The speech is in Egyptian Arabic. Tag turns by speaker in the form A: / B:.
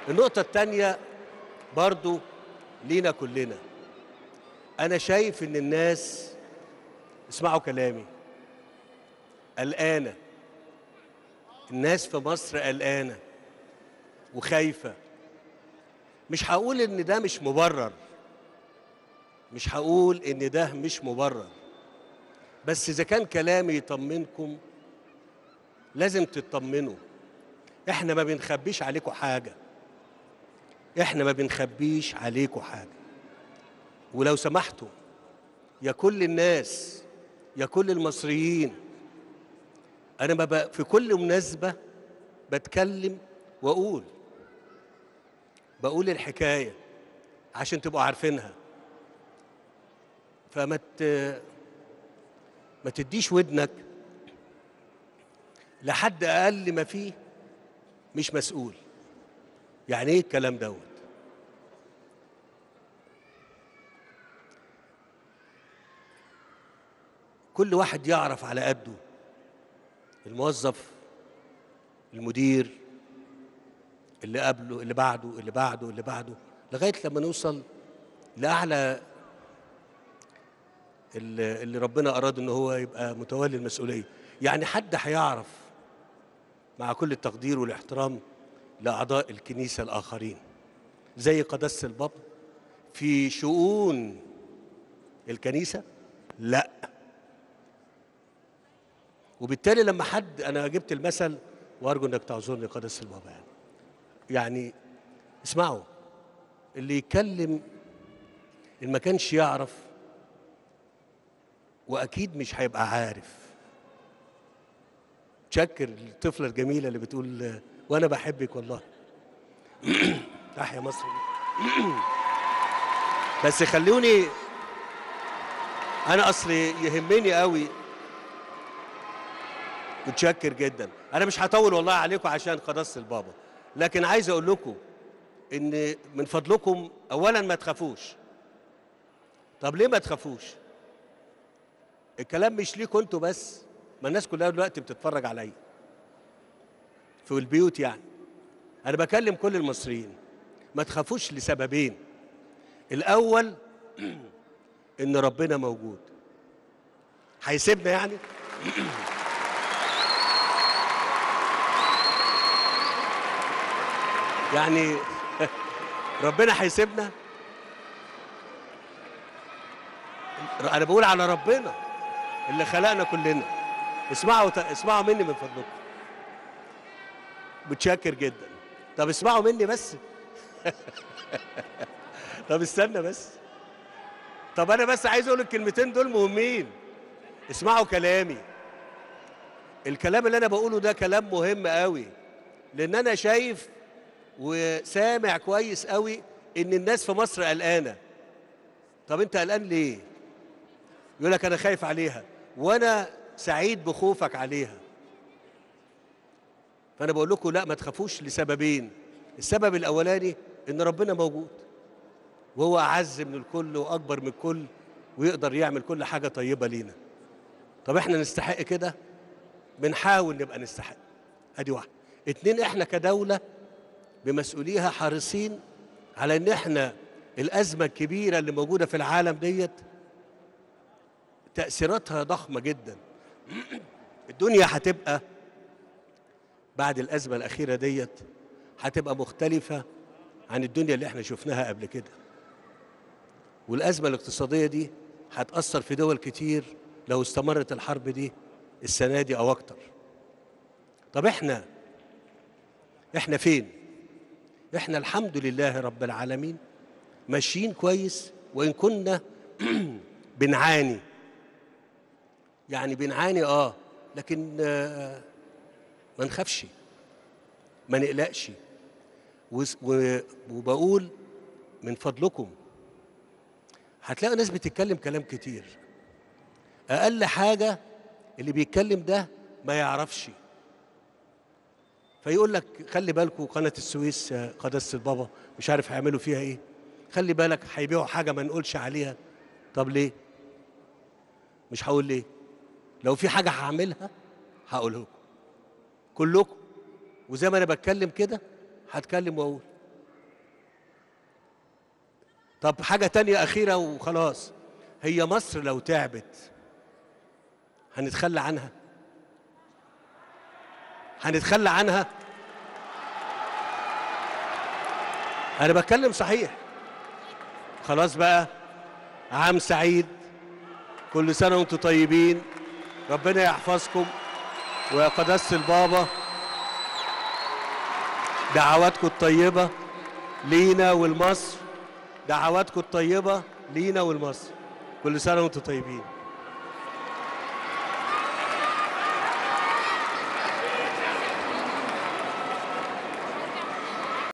A: النقطة التانية برضو لينا كلنا أنا شايف إن الناس اسمعوا كلامي قلقانة الناس في مصر قلقانة وخايفة مش هقول إن ده مش مبرر مش هقول إن ده مش مبرر بس إذا كان كلامي يطمنكم لازم تطمنوا احنا ما بنخبيش عليكم حاجة احنا ما بنخبيش عليكم حاجة ولو سمحتوا يا كل الناس يا كل المصريين انا ما ب... في كل مناسبة بتكلم واقول بقول الحكاية عشان تبقوا عارفينها فما ت... ما تديش ودنك لحد اقل ما فيه مش مسؤول يعني ايه الكلام دوت كل واحد يعرف على قده الموظف المدير اللي قبله اللي بعده اللي بعده اللي بعده لغايه لما نوصل لاعلى اللي اللي ربنا اراد ان هو يبقى متولي المسؤوليه يعني حد هيعرف مع كل التقدير والاحترام لاعضاء الكنيسه الاخرين زي قداسه البابا في شؤون الكنيسه لا وبالتالي لما حد انا جبت المثل وارجو انك تعذرني قداسه البابا يعني يعني اسمعوا اللي يتكلم اللي ما كانش يعرف واكيد مش هيبقى عارف تشكر الطفله الجميله اللي بتقول آه، وانا بحبك والله تحيا مصر بس خلوني انا اصلي يهمني قوي متشكر جدا انا مش هطول والله عليكم عشان قداسه البابا لكن عايز اقول لكم ان من فضلكم اولا ما تخافوش طب ليه ما تخافوش الكلام مش ليكوا انتوا بس ما الناس كلها دلوقتي بتتفرج عليا في البيوت يعني انا بكلم كل المصريين ما تخافوش لسببين الاول ان ربنا موجود هيسيبنا يعني يعني ربنا هيسيبنا انا بقول على ربنا اللي خلقنا كلنا اسمعوا اسمعوا مني من فضلكم متشكر جدا طب اسمعوا مني بس طب استنى بس طب انا بس عايز اقول الكلمتين دول مهمين اسمعوا كلامي الكلام اللي انا بقوله ده كلام مهم قوي لان انا شايف وسامع كويس قوي ان الناس في مصر قلقانه طب انت قلقان ليه يقول لك انا خايف عليها وانا سعيد بخوفك عليها فانا بقول لكم لا ما تخافوش لسببين السبب الاولاني ان ربنا موجود وهو اعز من الكل واكبر من الكل ويقدر يعمل كل حاجه طيبه لينا طب احنا نستحق كده بنحاول نبقى نستحق ادي واحده اتنين احنا كدوله بمسؤوليها حريصين على ان احنا الازمه الكبيره اللي موجوده في العالم ديت تاثيراتها ضخمه جدا الدنيا هتبقى بعد الازمه الاخيره ديت هتبقى مختلفه عن الدنيا اللي احنا شفناها قبل كده والازمه الاقتصاديه دي هتاثر في دول كتير لو استمرت الحرب دي السنه دي او اكتر طب احنا احنا فين احنا الحمد لله رب العالمين ماشيين كويس وان كنا بنعاني يعني بنعاني اه لكن آه ما نخافش ما نقلقش وس- و- وبقول من فضلكم هتلاقوا ناس بتتكلم كلام كتير اقل حاجه اللي بيتكلم ده ما يعرفش فيقول لك خلي بالكم قناه السويس آه، قداسه البابا مش عارف هيعملوا فيها ايه خلي بالك هيبيعوا حاجه ما نقولش عليها طب ليه مش هقول ليه لو في حاجه هعملها هقولها لكم كلكم وزي ما انا بتكلم كده هتكلم واقول طب حاجة تانية أخيرة وخلاص هي مصر لو تعبت هنتخلى عنها هنتخلى عنها أنا بتكلم صحيح خلاص بقى عام سعيد كل سنة وانتم طيبين ربنا يحفظكم ويا قداسة البابا دعواتكم الطيبة لينا ولمصر دعواتكم الطيبة لينا ولمصر كل سنة وانتم طيبين